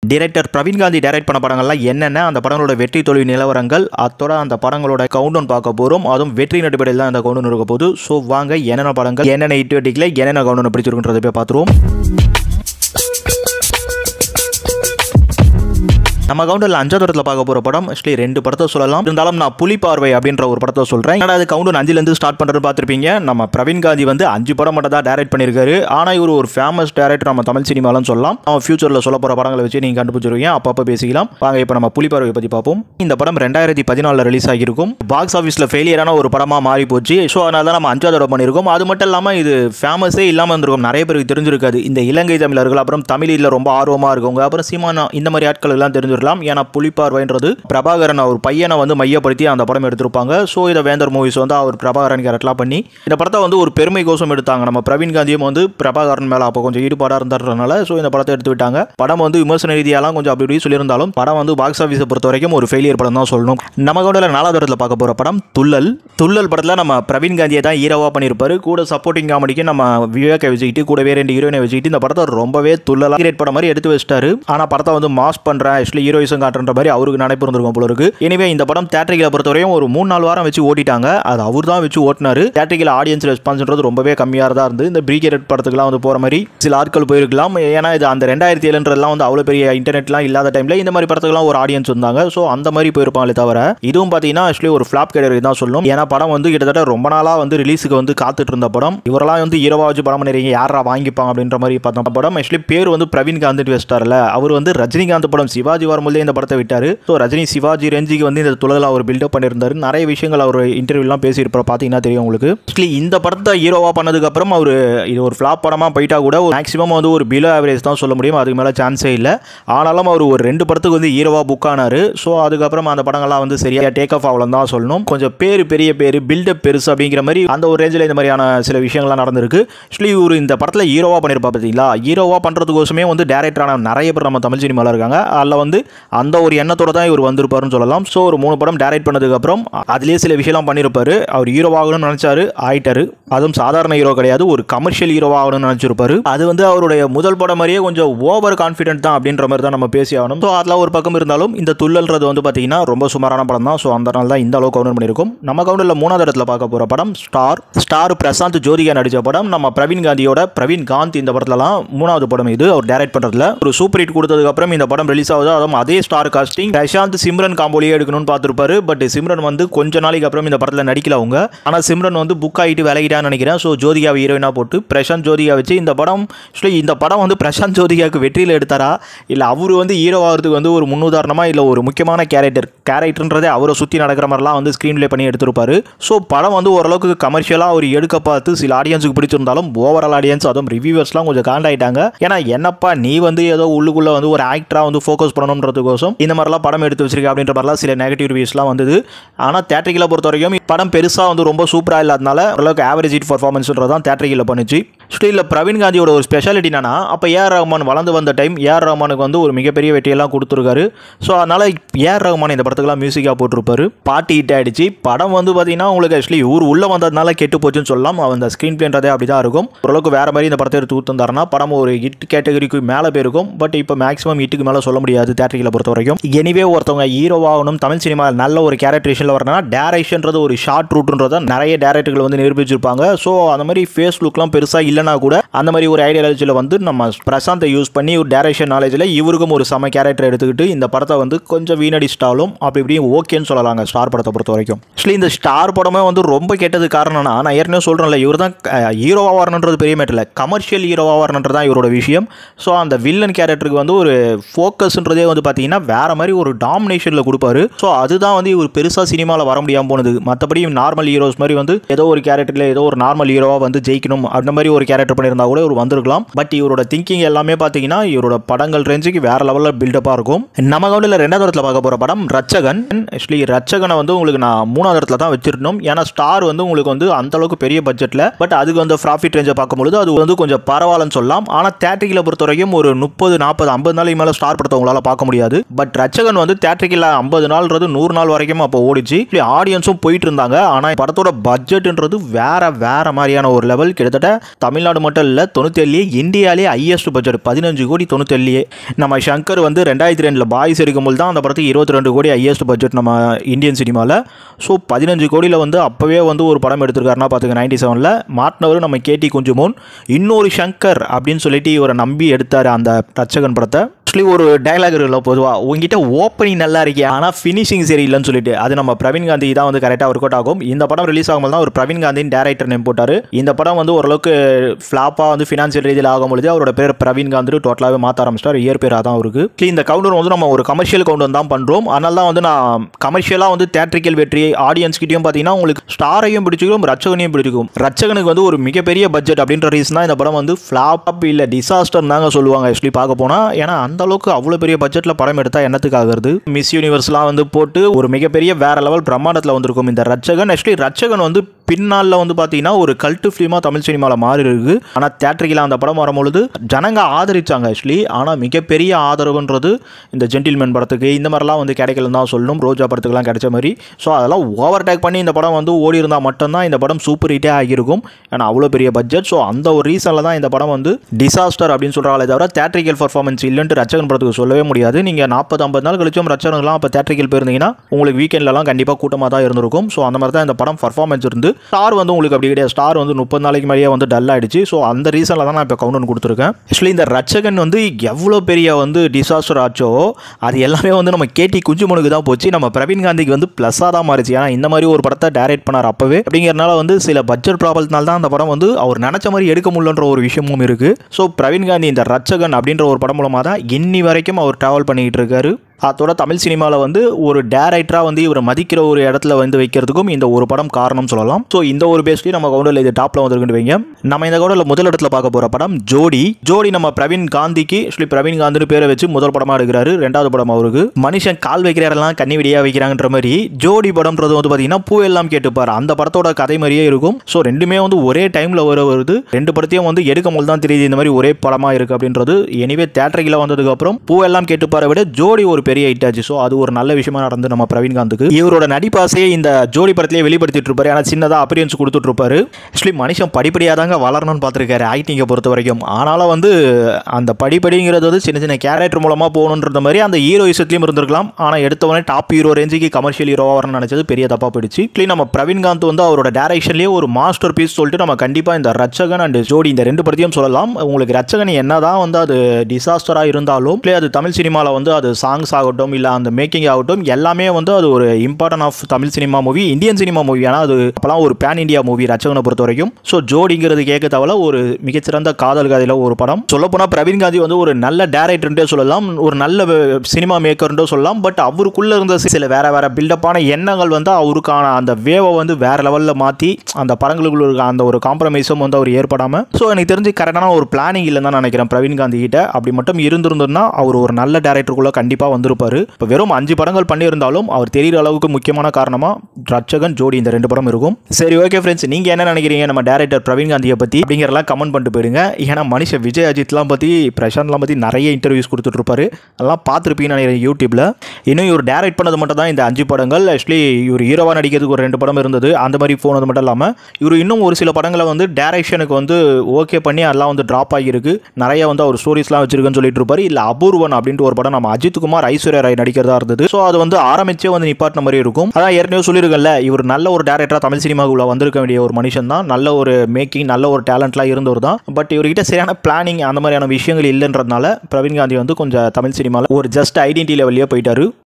director Praveen Gandhi direct பண்ண படங்கள்லாம் என்னென்ன அந்த படங்களோட வெற்றி தோல்வி நிலவரங்கள் அத்தோட அந்த படங்களோட கவுண்டவுன் பார்க்க போகிறோம் அதுவும் வெற்றி நடிப்படையில் தான் அந்த கவுண்டவுன் இருக்க போகுது ஸோ வாங்க என்னென்ன படங்கள் என்னென்ன இட்டு வெட்டிக்கல என்னென்ன கவுண்டவுன் பிடிச்சிருக்குன்றதை போய் பார்த்துருவோம் நம்ம கவுண்டரில் அஞ்சாவது இடத்துல பார்க்க போகிற படம் ஆக்சுவலி ரெண்டு படத்தை சொல்லலாம் இருந்தாலும் நான் புலி பார்வை அப்படின்ற ஒரு படத்தை சொல்கிறேன் ஏன்னா அது கவுண்டர் அஞ்சுலேருந்து ஸ்டார்ட் பண்ணுறது பார்த்துருப்பீங்க நம்ம பிரவீன் காந்தி வந்து அஞ்சு படம் மட்டும் தான் டைரக்ட் பண்ணியிருக்காரு ஆனால் இவர் ஒரு ஃபேமஸ் டேரக்டர் நம்ம தமிழ் சினிமாலாம் சொல்லலாம் அவன் ஃபியூச்சரில் சொல்ல போகிற படங்களை வச்சு நீங்கள் கண்டுபிடிச்சிருவீங்க அப்பப்போ பேசிக்கலாம் வாங்க இப்போ நம்ம புலி பார்வை பற்றி பார்ப்போம் இந்த படம் ரெண்டாயிரத்தி பதினாலில் ரிலீஸ் ஆகியிருக்கும் பாக்ஸ் ஆஃபீஸில் ஃபெயிலியரான ஒரு படமாக மாறி போச்சு ஸோ அதனால தான் நம்ம அஞ்சாவது இடம் பண்ணியிருக்கோம் அது மட்டும் இல்லாமல் இது ஃபேமஸே இல்லாமல் இருந்திருக்கும் நிறைய பேருக்கு தெரிஞ்சிருக்காது இந்த இலங்கை தமிழர்கள் அப்புறம் தமிழில் ரொம்ப ஆர்வமாக இருக்கவங்க அப்புறம் சீமானா இந்த மாதிரி ஆட்கள் எல்லாம் தெரிஞ்சிருக்கலாம் ஏன்னா புலிப்பார்வைன்றது பிரபாகரன் அவர் பையனை வந்து மையப்படுத்தி அந்த படம் எடுத்திருப்பாங்க ஸோ இதை வேந்தர் மூவிஸ் வந்து அவர் பிரபாகரன் கேரக்டர்லாம் பண்ணி இந்த படத்தை வந்து ஒரு பெருமை கோசம் எடுத்தாங்க நம்ம பிரவீன் காந்தியும் வந்து பிரபாகரன் மேலே அப்போ கொஞ்சம் ஈடுபாடாக இருந்ததுனால ஸோ இந்த படத்தை எடுத்து விட்டாங்க படம் வந்து விமர்சன ரீதியாலாம் கொஞ்சம் அப்படி இப்படி சொல்லியிருந்தாலும் படம் வந்து பாக்ஸ் ஆஃபீஸை பொறுத்த வரைக்கும் ஒரு ஃபெயிலியர் படம் தான் சொல்லணும் நம்ம கூட நாலாவது இடத்துல பார்க்க போகிற படம் துள்ளல் துள்ளல் படத்தில் நம்ம பிரவீன் காந்தியை தான் ஹீரோவாக பண்ணியிருப்பாரு கூட சப்போர்ட்டிங் காமெடிக்கு நம்ம விவேக்கை வச்சுக்கிட்டு கூடவே ரெண்டு ஹீரோயினை வச்சுக்கிட்டு இந்த படத்தை ரொம்பவே துள்ளலாக கிரியேட் படம் மாதிரி எடுத்து வச்சிட்டாரு ஆனால் படத்தை வந்து மாஸ் பண்ணுறேன் ஆக்சுவலி ஹீரோயிசம் காட்டுற மாதிரி அவருக்கு நினைப்பு இருந்திருக்கும் போல இருக்கு எனவே இந்த படம் தேட்டரிகளை பொறுத்தவரையும் ஒரு மூணு நாலு வாரம் வச்சு ஓட்டிட்டாங்க அது அவர் தான் வச்சு ஓட்டினாரு தேட்டரிகள் ஆடியன்ஸ் ரெஸ்பான்ஸ்ன்றது ரொம்பவே கம்மியாக தான் இருந்து இந்த ப்ரீகேட் படத்துக்குலாம் வந்து போகிற மாதிரி சில ஆட்கள் போயிருக்கலாம் ஏன்னா இது அந்த ரெண்டாயிரத்தி ஏழுன்றதுலாம் வந்து அவ்வளோ பெரிய இன்டர்நெட்லாம் இல்லாத டைமில் இந்த மாதிரி படத்துக்குலாம் ஒரு ஆடியன்ஸ் வந்தாங்க ஸோ அந்த மாதிரி போயிருப்பாங்களே தவிர இதுவும் பார்த்தீங்கன்னா ஆக்சுவலி ஒரு ஃப்ளாப் கேட்டகரி தான் சொல்லணும் ஏன்னா படம் வந்து கிட்டத்தட்ட ரொம்ப நாளாக வந்து ரிலீஸுக்கு வந்து காத்துட்டு இருந்த படம் இவரெல்லாம் வந்து ஹீரோவா வச்சு படம் பண்ணிருக்கீங்க யாரா வாங்கிப்பாங்க அப்படின்ற மாதிரி பார்த்தோம் படம் ஆக்சுவலி பேர் வந்து பிரவீன் காந்த் வெஸ்டார்ல அவர் வந்து ரஜினிகாந்த் படம் சிவாஜி வரும்போதே இந்த படத்தை விட்டார் ஸோ ரஜினி சிவாஜி ரேஞ்சுக்கு வந்து இந்த துளதில் அவர் பில்டப் பண்ணியிருந்தாரு நிறைய விஷயங்கள் அவர் இன்டர்வியூலாம் பேசியிருப்பார் பார்த்தீங்கன்னா தெரியும் உங்களுக்கு ஆக்சுவலி இந்த படத்தை ஹீரோவாக பண்ணதுக்கப்புறம் அவர் இது ஒரு ஃப்ளாப் படமாக போயிட்டா கூட மேக்ஸிமம் வந்து ஒரு பிலோ ஆவரேஜ் தான் சொல்ல முடியும் அதுக்கு மேலே சான்ஸே இல்லை ஆனாலும் அவர் ஒரு ரெண்டு படத்துக்கு வந்து ஹீரோவாக புக் ஆனார் ஸோ அதுக்கப்புறம் அந்த படங்கள்லாம் வந்து சரியாக டேக் ஆஃப் ஆகலன்னு தான் சொல்லணும் கொஞ்சம் பேர் பெரிய பேர் பில்டப் பெருசு அப்படிங்கிற மாதிரி அந்த ஒரு ரேஞ்சில் இந்த மாதிரியான சில விஷயங்கள்லாம் நடந்திருக்கு ஆக்சுவலி இவர் இந்த படத்தில் ஹீரோவாக பண்ணியிருப்பா பார்த்தீங்களா ஹீரோவாக பண்ணுறதுக்கோசமே வந்து டேரக்டரான நிறைய பேர் நம்ம தமிழ் சினிமாவில் இருக்காங்க அதில் வந்து அந்த ஒரு எண்ணத்தோட தான் இவர் வந்திருப்பாருன்னு சொல்லலாம் ஸோ ஒரு மூணு படம் டேரக்ட் பண்ணதுக்கப்புறம் அதுலேயே சில விஷயம்லாம் பண்ணியிருப்பாரு அவர் ஹீரோவாகணும்னு நினச்சாரு ஆயிட்டாரு அதுவும் சாதாரண ஹீரோ கிடையாது ஒரு கமர்ஷியல் ஹீரோவாகணும்னு நினச்சிருப்பாரு அது வந்து அவருடைய முதல் படம் மாதிரியே கொஞ்சம் ஓவர் கான்ஃபிடென்ட் தான் அப்படின்ற மாதிரி தான் நம்ம பேசி ஆகணும் ஸோ அதெல்லாம் ஒரு பக்கம் இருந்தாலும் இந்த துள்ளல்ன்றது வந்து பார்த்தீங்கன்னா ரொம்ப சுமாரான படம் தான் ஸோ அந்த நாள் தான் இந்த அளவுக்கு கவுண்டர் பண்ணியிருக்கும் நம்ம கவுண்டரில் மூணாவது இடத்துல பார்க்க போகிற படம் ஸ்டார் ஸ்டார் பிரசாந்த் ஜோதிகா நடித்த படம் நம்ம பிரவீன் காந்தியோட பிரவீன் காந்த் இந்த படத்துலலாம் மூணாவது படம் இது அவர் டைரக்ட் பண்ணுறதுல ஒரு சூப்பர் ஹிட் கொடுத்ததுக்கப்புறம் இந்த படம் ரிலீஸ் ஆகுது அதுவும் அதே ஸ்டார் காஸ்டிங் பிரசாந்த் சிம்ரன் காம்போலியே எடுக்கணும்னு பார்த்துருப்பாரு பட் சிம்ரன் வந்து கொஞ்ச நாளைக்கு அப்புறம் இந்த படத்தில் நடிக்கல அவங்க ஆனால் சிம்ரன் வந்து புக் ஆகிட்டு விலகிட்டான்னு நினைக்கிறேன் ஸோ ஜோதிகாவை ஹீரோயினாக போட்டு பிரசாந்த் ஜோதிகா வச்சு இந்த படம் ஆக்சுவலி இந்த படம் வந்து பிரசாந்த் ஜோதிகாவுக்கு வெற்றியில் எடுத்தாரா இல்லை அவர் வந்து ஹீரோ ஆகிறதுக்கு வந்து ஒரு முன்னுதாரணமாக இல்லை ஒரு முக்கியமான கேரக்டர் கேரக்டர்ன்றதே அவரை சுற்றி நடக்கிற மாதிரிலாம் வந்து ஸ்க்ரீன் ப்ளே பண்ணி எடுத்திருப்பாரு ஸோ படம் வந்து ஓரளவுக்கு கமர்ஷியலாக அவர் எடுக்க பார்த்து சில ஆடியன்ஸுக்கு பிடிச்சிருந்தாலும் ஓவரால் ஆடியன்ஸ் அதுவும் ரிவ்யூவர்ஸ்லாம் கொஞ்சம் காண்டாயிட்டாங்க ஏன்னா என்னப்பா நீ வந்து ஏதோ உள்ளுக்குள்ளே வந்து ஒரு ஆக்டராக வந்து ஃபோக்கஸ் பண்ணணுன்றதுக்கோசம் இந்த மாதிரிலாம் படம் எடுத்து வச்சிருக்க அப்படின்ற மாதிரிலாம் சில நெகட்டிவ் ரிவ்யூஸ்லாம் வந்தது ஆனால் தேட்டரிக்கில் பொறுத்த வரைக்கும் படம் பெருசாக வந்து ரொம்ப சூப்பராக இல்லாதனால ஓரளவுக்கு ஆவரேஜ் ஹிட் பர்ஃபார்மன்ஸ்ன்றது தான் தேட்டரிக்கில் பண்ணுச்சு ஸ்டில் பிரவீன் காந்தியோட ஒரு ஸ்பெஷாலிட்டி என்னன்னா அப்போ ஏஆர் ரஹ்மான் வளர்ந்து வந்த டைம் ஏஆர் ரஹ்மானுக்கு வந்து ஒரு மிகப்பெரிய வெற்றியெல்லாம் கொடுத்துருக்காரு ஸோ அதனால் ஏஆர் ரஹ்மான் இந்த படத்துக்குலாம் மியூசிக்காக போட்டிருப்பாரு பாட்டு ஹிட் ஆயிடுச்சு படம் வந்து பார்த்தீங்கன்னா உங்களுக்கு ஆக்சுவலி ஊர் உள்ளே வந்ததுனால கெட்டு போச்சுன்னு சொல்லலாம் அந்த ஸ்க்ரீன் பிளேன்றதே அப்படி தான் இருக்கும் ஓரளவுக்கு வேறு மாதிரி இந்த படத்தை எடுத்து ஊற்றுந்தாருன்னா படம் ஒரு ஹிட் கேட்டகரிக்கு மேலே போயிருக்கும் பட் இப்போ மேக்ஸிமம் ஹிட்டுக்கு மேலே சொல்ல முடியாது தேட்டரிகளை பொறுத்த வரைக்கும் எனிவே ஒருத்தவங்க ஹீரோவாகணும் தமிழ் சினிமா நல்ல ஒரு கேரக்டரேஷனில் வரணும்னா டேரக்ஷன்றது ஒரு ஷார்ட் ரூட்ன்றதை நிறைய டேரக்டர்கள் வந்து நிரூபிச்சிருப்பாங்க ஸோ அந்த மாதிரி ஃபேஸ் லுக்லாம் பெருசாக இல்லைனா கூட அந்த மாதிரி ஒரு ஐடியாலஜியில் வந்து நம்ம பிரசாந்தை யூஸ் பண்ணி ஒரு டேரக்ஷன் நாலேஜில் இவருக்கும் ஒரு செம கேரக்டர் எடுத்துக்கிட்டு இந்த படத்தை வந்து கொஞ்சம் வீணடிச்சிட்டாலும் அப்படி இப்படி ஓகேன்னு சொல்லலாங்க ஸ்டார் படத்தை பொறுத்த வரைக்கும் ஆக்சுவலி இந்த ஸ்டார் படமே வந்து ரொம்ப கெட்டது காரணம்னா நான் ஏற்கனவே சொல்கிறேன்ல இவர் தான் ஹீரோவாக வரணுன்றது பெரிய மேட்டில் கமர்ஷியல் ஹீரோவாக வரணுன்றது தான் இவரோட விஷயம் ஸோ அந்த வில்லன் கேரக்டருக்கு வந்து ஒரு ஃபோக்கஸ்ன்றதே வந்து பார்த்தீங்கன்னா வேற மாதிரி ஒரு டாமினேஷனில் கொடுப்பாரு ஸோ அதுதான் வந்து இவர் பெருசாக சினிமாவில் வர முடியாமல் போனது மற்றபடி நார்மல் ஹீரோஸ் மாதிரி வந்து ஏதோ ஒரு கேரக்டரில் ஏதோ ஒரு நார்மல் ஹீரோவாக வந்து ஜெயிக்கணும் அந்த மாதிரி ஒரு கேரக்டர் பண்ணியிருந்தா கூட இவர் வந்திருக்கலாம் பட் இவரோட திங்கிங் எல்லாமே பார்த்தீங்கன்னா இவரோட படங்கள் ரேஞ்சுக்கு வேற லெவலில் பில்டப்பாக இருக்கும் நம்ம கவுண்டில் ரெண்டாவது இடத்துல பார்க்க போகிற படம் ரச்சகன் ஆக்சுவலி ரச்சகனை வந்து உங்களுக்கு நான் மூணாவது இடத்துல தான் வச்சிருந்தோம் ஏன்னா ஸ்டார் வந்து உங்களுக்கு வந்து அந்த அளவுக்கு பெரிய பட்ஜெட்டில் பட் அதுக்கு வந்து ப்ராஃபிட் ரேஞ்சை பார்க்கும்பொழுது அது வந்து கொஞ்சம் பரவாயில்லன்னு சொல்லலாம் ஆனால் தேட்டரிகளை பொறுத்த வரைக்கும் ஒரு முப்பது நாற்பது ஐம்பது நாளைக்கு மேலே ஸ்டார் படத்தை உங்களால் பார்க்க பார்க்க முடியாது பட் ரச்சகன் வந்து தேட்டரிக்கில் ஐம்பது நாள்ன்றது நூறு நாள் வரைக்கும் அப்போ ஓடிச்சு ஆடியன்ஸும் போயிட்டு இருந்தாங்க ஆனால் படத்தோட பட்ஜெட்ன்றது வேற வேற மாதிரியான ஒரு லெவல் கிட்டத்தட்ட தமிழ்நாடு மட்டும் இல்லை தொண்ணூத்தேழுலேயே இந்தியாவிலே ஹையஸ்ட் பட்ஜெட் பதினஞ்சு கோடி தொண்ணூத்தேழுலேயே நம்ம சங்கர் வந்து ரெண்டாயிரத்தி ரெண்டில் பாய்ஸ் எடுக்கும்போது தான் அந்த படத்துக்கு இருபத்தி ரெண்டு கோடி ஹையஸ்ட் பட்ஜெட் நம்ம இந்தியன் சினிமாவில் ஸோ பதினஞ்சு கோடியில் வந்து அப்போவே வந்து ஒரு படம் எடுத்திருக்காருன்னா பார்த்துக்க நைன்டி செவனில் மாட்டினவர் நம்ம கேடி குஞ்சுமோன் இன்னொரு சங்கர் அப்படின்னு சொல்லிட்டு இவரை நம்பி எடுத்தார் அந்த ரச்சகன் படத்தை ஆக்சுவலி ஒரு டைலாக் இருக்குல்ல பொதுவாக உங்ககிட்ட ஓப்பனிங் நல்லா இருக்கே ஆனால் ஃபினிஷிங் சரியில்லைன்னு சொல்லிட்டு அது நம்ம பிரவீன் காந்தி தான் வந்து கரெக்டாக ஒர்க் அவுட் ஆகும் இந்த படம் ரிலீஸ் ஆகும்போது தான் ஒரு பிரவீன் காந்தின் டேரக்டர் நேம் போட்டார் இந்த படம் வந்து ஓரளவுக்கு ஃப்ளாப்பாக வந்து ஃபினான்ஷியல் ரீதியில் ஆகும்பொழுது அவரோட பேர் பிரவீன் காந்தி டோட்டலாகவே மாற்ற ஆரம்பிச்சிட்டார் இயர் பேராக தான் அவருக்கு Actually, இந்த கவுண்டர் வந்து நம்ம ஒரு கமர்ஷியல் கவுண்டர் தான் பண்ணுறோம் அதனால தான் வந்து நான் கமர்ஷியலாக வந்து தேட்ரிக்கல் வெற்றி ஆடியன்ஸ் கிட்டயும் பார்த்தீங்கன்னா உங்களுக்கு ஸ்டாரையும் பிடிச்சிக்கும் ரச்சகனையும் பிடிச்சிக்கும் ரச்சகனுக்கு வந்து ஒரு மிகப்பெரிய பட்ஜெட் அப்படின்ற ரீசன் தான் இந்த படம் வந்து ஃப்ளாப் இல்லை டிசாஸ்டர் தாங்க சொல்லுவாங்க ஆக்சுவலி பார்க்க போனால் ஏன்னா அந்த அளவுக்கு அவ்வளோ பெரிய பட்ஜெட்டில் படம் எடுத்தால் என்னத்துக்கு ஆகுறது மிஸ் யூனிவர்ஸ்லாம் வந்து போட்டு ஒரு மிகப்பெரிய வேற லெவல் பிரம்மாண்டத்தில் வந்திருக்கும் இந்த ரச்சகன் ஆக்சுவலி ரச்சகன் வந்து பின்னாளில் வந்து பார்த்தீங்கன்னா ஒரு கல்ட்டு ஃபிலிமாக தமிழ் சினிமாவில் மாறி இருக்கு ஆனால் தேட்டரிக்கில் அந்த படம் வரும்பொழுது ஜனங்க ஆதரிச்சாங்க ஆக்சுவலி ஆனால் மிகப்பெரிய ஆதரவுன்றது இந்த ஜென்டில்மேன் படத்துக்கு இந்த மாதிரிலாம் வந்து கிடைக்கலன்னு தான் சொல்லணும் ரோஜா படத்துக்குலாம் கிடைச்ச மாதிரி ஸோ அதெல்லாம் ஓவர் டேக் பண்ணி இந்த படம் வந்து ஓடி இருந்தால் மட்டும்தான் இந்த படம் சூப்பர் ஹிட்டே ஆகியிருக்கும் ஏன்னா அவ்வளோ பெரிய பட்ஜெட் ஸோ அந்த ஒரு ரீசனில் தான் இந்த படம் வந்து டிசாஸ்டர் அப்படின்னு சொல்கிறாங்களே தவிர தேட்டரிக்கல் பர்ஃபார்மன்ஸ் இல்லைன்ட்டு ரச்சகன் படத்துக்கு சொல்லவே முடியாது நீங்கள் நாற்பது ஐம்பது நாள் கழிச்சும் ரச்சகன்லாம் அப்போ தேட்டரிக்கல் போயிருந்தீங்கன்னா உங்களுக்கு வீக்கெண்ட்லலாம் கண்டிப்பாக கூட்டமாக தான் இருந்திருக்கும் ஸோ அந்த மாதிரி தான் இந்த படம் பர்ஃபார்மன்ஸ் இருந்து ஸ்டார் வந்து உங்களுக்கு அப்படி கிடையாது ஸ்டார் வந்து முப்பது நாளைக்கு மேலேயே வந்து டல் ஆயிடுச்சு ஸோ அந்த ரீசனில் தான் நான் இப்போ கவுண்ட் கொடுத்துருக்கேன் ஆக்சுவலி இந்த ரச்சகன் வந்து எவ்வளோ பெரிய வந்து டிசாஸ்டர் ஆச்சோ அது எல்லாமே வந்து நம்ம கேடி குஞ்சுமனுக்கு தான் போச்சு நம்ம பிரவீன் காந்திக்கு வந்து ப்ளஸ்ஸாக தான் மாறிச்சு ஏன்னா இந்த மாதிரி ஒரு படத்தை டைரக்ட் பண்ணார் அப்போவே அப்படிங்கிறனால வந்து சில பட்ஜெட் ப்ராப்ளத்தினால தான் அந்த படம் வந்து அவர் நினச்ச மாதிரி எடுக்க முடியலன்ற ஒரு விஷயமும் இருக்குது ஸோ பிரவீன் காந்தி இந்த ரச்சகன் அப்படின்ற ஒரு படம் மூலமாக தான் இன்னி வரைக்கும் அவர் ட்ராவல் பண்ணிக்கிட்டு இருக்காரு அதோட தமிழ் சினிமாவில் வந்து ஒரு டேரக்டராக வந்து இவரை மதிக்கிற ஒரு இடத்துல வந்து வைக்கிறதுக்கும் இந்த ஒரு படம் காரணம் சொல்லலாம் ஸோ இந்த ஒரு பேஸ்லேயும் நம்ம கவுண்டரில் இது டாப்பில் வந்திருக்குன்னு வைங்க நம்ம இந்த கவுண்டரில் முதல் இடத்துல பார்க்க போகிற படம் ஜோடி ஜோடி நம்ம பிரவீன் காந்திக்கு ஆக்சுவலி பிரவீன் காந்தின்னு பேரை வச்சு முதல் படமாக எடுக்கிறாரு ரெண்டாவது படம் அவருக்கு மனுஷன் கால் வைக்கிறாரெல்லாம் கண்ணி வெடியாக வைக்கிறாங்கன்ற மாதிரி ஜோடி படம்ன்றது வந்து பார்த்தீங்கன்னா பூ எல்லாம் கேட்டுப்பார் அந்த படத்தோட கதை மாதிரியே இருக்கும் ஸோ ரெண்டுமே வந்து ஒரே டைமில் வர வருது ரெண்டு படத்தையும் வந்து எடுக்கும் போது தான் தெரியுது இந்த மாதிரி ஒரே படமாக இருக்குது அப்படின்றது எனிவே தேட்டரில் வந்ததுக்கப்புறம் பூ எல்லாம் கேட்டுப்பாரை விட ஜோடி ஒரு பெரிய ஹிட் ஆச்சு ஸோ அது ஒரு நல்ல விஷயமா நடந்து நம்ம பிரவீன் காந்துக்கு இவரோட நடிப்பாசையை இந்த ஜோடி படத்திலேயே வெளிப்படுத்திட்டு இருப்பாரு ஆனால் சின்னதாக அப்பியன்ஸ் கொடுத்துட்டு இருப்பாரு ஆக்சுவலி மனுஷன் படிப்படியாக தாங்க வளரணும்னு பார்த்துருக்காரு ஆக்டிங்கை பொறுத்த வரைக்கும் ஆனாலும் வந்து அந்த படிப்படிங்கிறது வந்து சின்ன சின்ன கேரக்டர் மூலமாக போகணுன்ற மாதிரி அந்த ஹீரோயிசத்துலையும் இருந்திருக்கலாம் ஆனால் எடுத்தவொடனே டாப் ஹீரோ ரேஞ்சுக்கு கமர்ஷியல் ஹீரோவாக வரணும்னு நினச்சது பெரிய தப்பாக போயிடுச்சு ஆக்சுவலி நம்ம பிரவீன் காந்த் வந்து அவரோட டேரக்ஷன்லேயே ஒரு மாஸ்டர் பீஸ் சொல்லிட்டு நம்ம கண்டிப்பாக இந்த ரச்சகன் அண்ட் ஜோடி இந்த ரெண்டு படத்தையும் சொல்லலாம் உங்களுக்கு ரச்சகன் என்னதான் வந்து அது டிசாஸ்டராக இருந்தாலும் இல்லை அது தமிழ் சினிமாவில் வந்து அது சாங்ஸ் ஆகட்டும் இல்லை அந்த மேக்கிங் ஆகட்டும் எல்லாமே வந்து அது ஒரு important of Tamil cinema movie Indian cinema movie ஏன்னா அது அப்போலாம் ஒரு பேன் இந்தியா மூவி ரச்சகனை பொறுத்த வரைக்கும் ஸோ ஜோடிங்கிறது கேட்க தவிர ஒரு மிகச்சிறந்த காதல் கதையில் ஒரு படம் சொல்லப்போனால் பிரவீன் காந்தி வந்து ஒரு நல்ல டேரக்டர்ன்றே சொல்லலாம் ஒரு நல்ல சினிமா மேக்கர்ன்றே சொல்லலாம் பட் அவருக்குள்ளே இருந்த சில வேற வேற பில்டப்பான எண்ணங்கள் வந்து அவருக்கான அந்த வேவை வந்து வேற லெவலில் மாற்றி அந்த படங்களுக்குள்ள இருக்க அந்த ஒரு காம்ப்ரமைஸும் வந்து அவர் ஏற்படாமல் ஸோ எனக்கு தெரிஞ்சு கரெக்டான ஒரு பிளானிங் இல்லைன்னு தான் நினைக்கிறேன் பிரவீன் காந்தி கிட்ட அப்படி மட்டும் இருந்திருந்ததுன்னா அவர் ஒரு நல்ல டேரக்டருக்குள்ளே கண்டிப்பாக வந்திருப்பாரு இப்போ வெறும் அஞ்சு படங்கள் பண்ணியிருந்தாலும் அவர் தெரிகிற அளவுக்கு முக்கியமான காரணமாக ரட்சகன் ஜோடி இந்த ரெண்டு படம் இருக்கும் சரி ஓகே ஃப்ரெண்ட்ஸ் நீங்கள் என்ன நினைக்கிறீங்க நம்ம டேரக்டர் பிரவீன் காந்தியை பற்றி அப்படிங்கிறலாம் கமெண்ட் பண்ணிட்டு போயிருங்க ஏன்னா மனுஷன் விஜய் அஜித்லாம் பற்றி பிரசாந்த்லாம் பற்றி நிறைய இன்டர்வியூஸ் கொடுத்துட்டு இருப்பாரு அதெல்லாம் பார்த்துருப்பீங்கன்னு நினைக்கிறேன் யூடியூப்பில் இன்னும் இவர் டேரக்ட் பண்ணது மட்டும் தான் இந்த அஞ்சு படங்கள் ஆக்சுவலி இவர் ஹீரோவாக நடிக்கிறதுக்கு ஒரு ரெண்டு படம் இருந்தது அந்த மாதிரி போனது மட்டும் இல்லாமல் இவர் இன்னும் ஒரு சில படங்களை வந்து டேரக்ஷனுக்கு வந்து ஓகே பண்ணி அதெல்லாம் வந்து ட்ராப் ஆகியிருக்கு நிறைய வந்து அவர் ஸ்டோரிஸ்லாம் வச்சிருக்குன்னு சொல்லிட்டு இருப்பாரு இல்லை அபூர்வன் அப்படின்ட்டு ஒரு படம் நம்ம அஜித் குமார் ஐஸ்வர்யா ராய் நடிக்கிறதா இருந்தது ஸோ அது வந்து ஆரம்பிச்சே வந்து நிப்பாட்டின மாதிரி இருக்கும் அதான் ஏற்கனவே சொல்லியிருக்கல இவர் நல்ல ஒரு டேரக்டராக தமிழ் சினிமாவுக்குள்ள வந்திருக்க வேண்டிய ஒரு மனுஷன் தான் நல்ல ஒரு மேக்கிங் நல்ல ஒரு டேலண்ட்லாம் இருந்தவர் தான் பட் இவர்கிட்ட சரியான பிளானிங் அந்த மாதிரியான விஷயங்கள் இல்லைன்றதுனால பிரவீன் காந்தி வந்து கொஞ்சம் தமிழ் சினிமாவில் ஒரு ஜஸ்ட் ஐடென்டி லெவல்லையே போயிட்டாரு